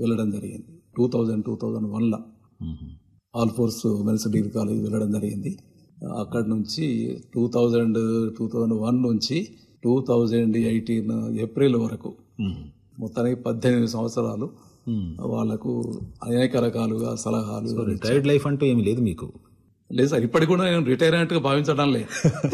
వెళ్ళడం జరిగింది two thousand two thousand వన్లో all force women's degree college వెళ్ళడం జరిగింది అక్కడి నుంచి two thousand two thousand one నుంచి టూ థౌజండ్ ఎయిటీన్ ఏప్రిల్ వరకు మొత్తానికి పద్దెనిమిది సంవత్సరాలు వాళ్ళకు అనేక రకాలుగా సలహాలు రిటైర్డ్ లైఫ్ అంటూ ఏమీ లేదు మీకు లేదు సార్ ఇప్పటికి కూడా నేను రిటైర్ అయినట్టుగా భావించడం లేదు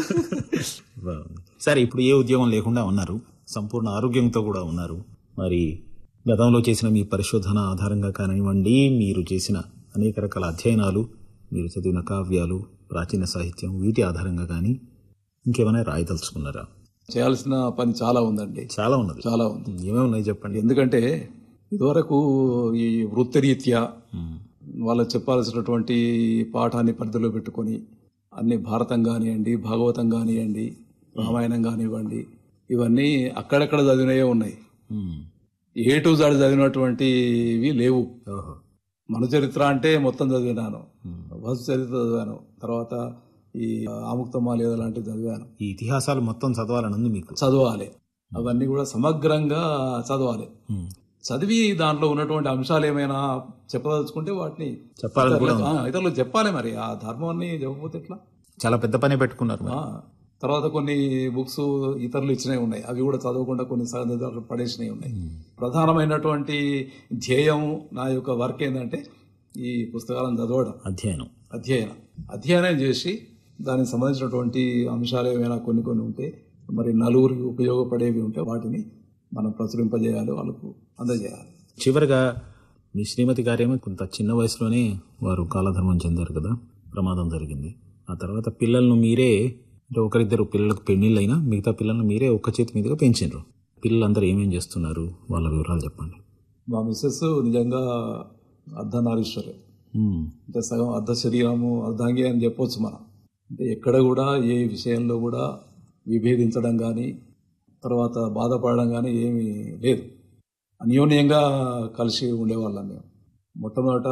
సరే ఇప్పుడు ఏ ఉద్యోగం లేకుండా ఉన్నారు సంపూర్ణ ఆరోగ్యంతో కూడా ఉన్నారు మరి గతంలో చేసిన మీ పరిశోధన ఆధారంగా కానివ్వండి మీరు చేసిన అనేక రకాల అధ్యయనాలు మీరు చదివిన కావ్యాలు ప్రాచీన సాహిత్యం వీటి ఆధారంగా కానీ ఇంకేమైనా రాయదలుచుకున్నారా చేయాల్సిన పని చాలా ఉందండి చాలా ఉన్నది చాలా ఉంది ఏమేమి ఉన్నాయి చెప్పండి ఎందుకంటే ఇదివరకు ఈ వృత్తిరీత్యా వాళ్ళకి చెప్పాల్సినటువంటి పాఠాన్ని పరిధిలో పెట్టుకొని అన్ని భారతం కానివ్వండి భాగవతం కానివ్వండి రామాయణం కానివ్వండి ఇవన్నీ అక్కడక్కడ చదివినవే ఉన్నాయి ఉమ్. ఏ టు జాడ్ చదివినటువంటివి లేవు ఓహో మన చరిత్ర అంటే మొత్తం చదివినాను వసు చరిత్ర చదివాను తర్వాత ఈ ఆముక్తమాలేద లాంటివి చదివాను ఈ ఇతిహాసాలు మొత్తం చదవాలని ఉంది మీకు చదవాలి అవన్నీ కూడా సమగ్రంగా చదవాలి ఉమ్. చదివి దాంట్లో ఉన్నటువంటి అంశాలు ఏమైనా చెప్పదలుచుకుంటే వాటిని చెప్పాలని కూడా ఆ, ఇతరులకు చెప్పాలి మరి ఆ ధర్మాన్ని చెప్పకపోతే ఎట్లా చాలా పెద్ద పనే పెట్టుకున్నారు మరి. ఆ, తర్వాత కొన్ని బుక్స్ ఇతరులు ఇచ్చినవి ఉన్నాయి అవి కూడా చదవకుండా కొన్ని సగం పడేసినవి ఉన్నాయి ప్రధానమైనటువంటి ధ్యేయం నా యొక్క వర్క్ ఏంటంటే ఈ పుస్తకాలను చదవడం అధ్యయనం అధ్యయనం అధ్యయనం చేసి దానికి సంబంధించినటువంటి అంశాలు ఏమైనా కొన్ని కొన్ని ఉంటే మరి నలుగురికి ఉపయోగపడేవి ఉంటే వాటిని మనం ప్రచురింపజేయాలి వాళ్ళకు అందజేయాలి చివరిగా మీ శ్రీమతి గారేమో కొంత చిన్న వయసులోనే వారు కాలధర్మం చెందారు కదా ప్రమాదం జరిగింది ఆ తర్వాత పిల్లలను మీరే అంటే ఒకరిద్దరు పిల్లలకు పెళ్లిళ్ళైనా మిగతా పిల్లలను మీరే ఒక్క చేతి మీదుగా పెంచారు పిల్లలందరూ ఏమేం చేస్తున్నారు వాళ్ళ వివరాలు చెప్పండి మా మిస్సెస్ నిజంగా అర్ధనారీశ్వరే ఉమ్, అంటే సగం అర్ధ శరీరము అర్ధాంగి అని చెప్పొచ్చు మనం అంటే ఎక్కడ కూడా ఏ విషయంలో కూడా విభేదించడం కానీ తర్వాత బాధపడడం కానీ ఏమీ లేదు అన్యోన్యంగా కలిసి ఉండేవాళ్ళం మేము మొట్టమొదట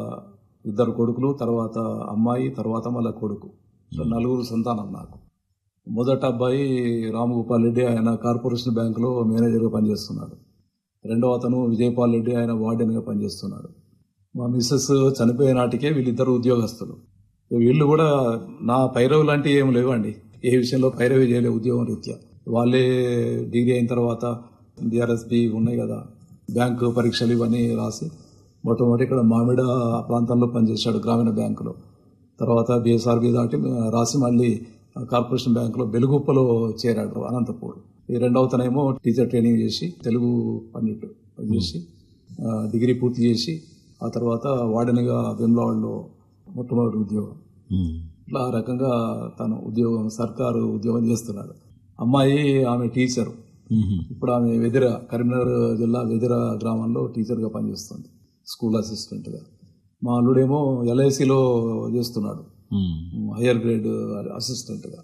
ఇద్దరు కొడుకులు తర్వాత అమ్మాయి తర్వాత మళ్ళీ కొడుకు సో నలుగురు సంతానం నాకు మొదట అబ్బాయి రామగోపాల్ రెడ్డి ఆయన కార్పొరేషన్ బ్యాంకులో మేనేజర్గా పనిచేస్తున్నాడు రెండవ అతను విజయపాల్ రెడ్డి ఆయన వార్డెన్గా పనిచేస్తున్నాడు మా మిస్సెస్ చనిపోయే నాటికే వీళ్ళిద్దరు ఉద్యోగస్తులు వీళ్ళు కూడా నా పైరవి లాంటివి ఏం లేవండి ఏ విషయంలో పైరవి చేయలే ఉద్యోగం రీత్యా వాళ్ళే డిగ్రీ అయిన తర్వాత డిఆర్ఎస్బి ఉన్నాయి కదా బ్యాంకు పరీక్షలు ఇవన్నీ రాసి మొట్టమొదటి ఇక్కడ మామిడ ప్రాంతంలో పనిచేశాడు గ్రామీణ బ్యాంకులో తర్వాత బిఎస్ఆర్బి దాటి రాసి మళ్ళీ కార్పొరేషన్ బ్యాంకులో బెలుగుప్పలో చేరాడు అనంతపూర్ ఈ రెండవ తనేమో టీచర్ ట్రైనింగ్ చేసి తెలుగు పండిట్ చేసి ఆ, డిగ్రీ పూర్తి చేసి ఆ తర్వాత వార్డెన్గా వెమ్లవాడలో మొట్టమొదటి ఉద్యోగం ఉమ్, ఇట్లా ఆ రకంగా తను ఉద్యోగం సర్కారు ఉద్యోగం చేస్తున్నాడు అమ్మాయి ఆమె టీచరు ఉమ్, ఇప్పుడు ఆమె వెదిర కరీంనగర్ జిల్లా వెదిర గ్రామంలో టీచర్గా పనిచేస్తుంది స్కూల్ అసిస్టెంట్గా మా అల్లుడేమో ఎల్ఐసిలో చేస్తున్నాడు ఉమ్, హయ్యర్ గ్రేడ్ అసిస్టెంట్గా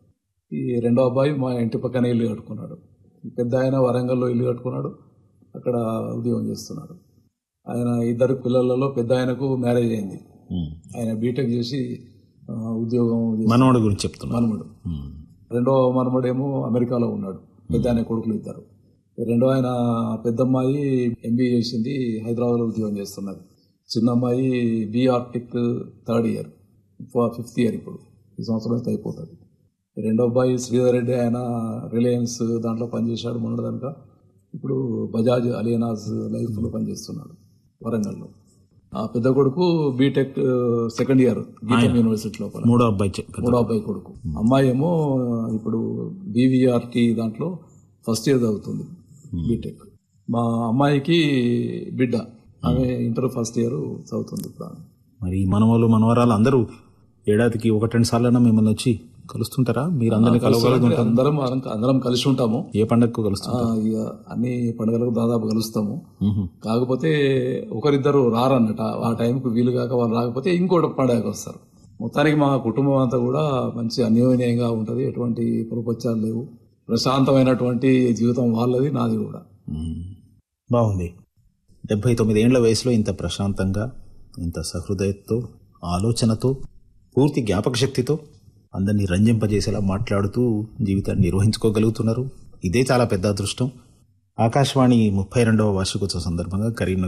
ఈ రెండో అబ్బాయి మా ఇంటి పక్కనే ఇల్లు కట్టుకున్నాడు ఈ పెద్ద ఆయన వరంగల్లో ఇల్లు కట్టుకున్నాడు అక్కడ ఉద్యోగం చేస్తున్నాడు ఆయన ఇద్దరు పిల్లలలో పెద్ద ఆయనకు మ్యారేజ్ అయింది ఉమ్. ఆయన బీటెక్ చేసి ఆ, ఉద్యోగం చేస్తున్నాడు. మనవడి గురించి చెప్తున్నారు మనముడు ఉమ్, రెండో మనమడేమో అమెరికాలో ఉన్నాడు పెద్ద ఆయన కొడుకులు ఇద్దరు రెండో ఆయన పెద్దమ్మాయి ఎంబీఏ చేసింది హైదరాబాద్లో ఉద్యోగం చేస్తున్నది చిన్న అమ్మాయి బి ఆర్టిక్ థర్డ్ ఇయర్ ఫిఫ్త్ ఇయర్ ఇప్పుడు ఈ సంవత్సరం అయితే అయిపోతుంది రెండో అబ్బాయి శ్రీధర్ రెడ్డి ఆయన రిలయన్స్ దాంట్లో పనిచేశాడు మొన్నటిదానిక ఇప్పుడు బజాజ్ అలియనాస్ లైఫ్లో పనిచేస్తున్నాడు వరంగల్లో ఆ పెద్ద కొడుకు BTech second year GITAM university లోపల మూడో అబ్బాయి చెప్పారు మూడో అబ్బాయి కొడుకు అమ్మాయి ఏమో ఇప్పుడు బీవీఆర్టీ దాంట్లో ఫస్ట్ ఇయర్ చదువుతుంది బీటెక్ మా అమ్మాయికి బిడ్డ ఆమె ఇంటర్ ఫస్ట్ ఇయర్ చదువుతుంది ఇప్పుడు ఆమె మరి ఈ మనవలు మనవరాలు అందరూ ఏడాదికి ఒకటి రెండు సార్లైనా మిమ్మల్ని వచ్చి కలుస్తుంటారా మీరు అందరినీ కలవగలరు అందరం అందరం కలిసి ఉంటాము ఏ పండగకు ఆ, కలుస్తుంటారు ఇక అన్ని పండుగలకు దాదాపు కలుస్తాము ఉహు. కాకపోతే ఒకరిద్దరు రారన్నట ఆ టైంకి వీలు కాక వాళ్ళు రాకపోతే ఇంకోటి పండుగకి వస్తారు మొత్తానికి మా కుటుంబం అంతా కూడా మంచి అన్యోన్యంగా ఉంటుంది ఎటువంటి పొరపచ్చాలు లేవు ప్రశాంతమైనటువంటి జీవితం వాళ్ళది నాది కూడా మ్మ్. బాగుంది డెబ్బై తొమ్మిది ఏండ్ల వయసులో ఇంత ప్రశాంతంగా ఇంత సహృదయతో ఆలోచనతో పూర్తి జ్ఞాపక శక్తితో అందరినీ రంజింపజేసేలా మాట్లాడుతూ జీవితాన్ని నిర్వహించుకోగలుగుతున్నారు ఇదే చాలా పెద్ద అదృష్టం ఆకాశవాణి ముప్పై రెండవ వార్షికోత్సవ సందర్భంగా కరీంనగర్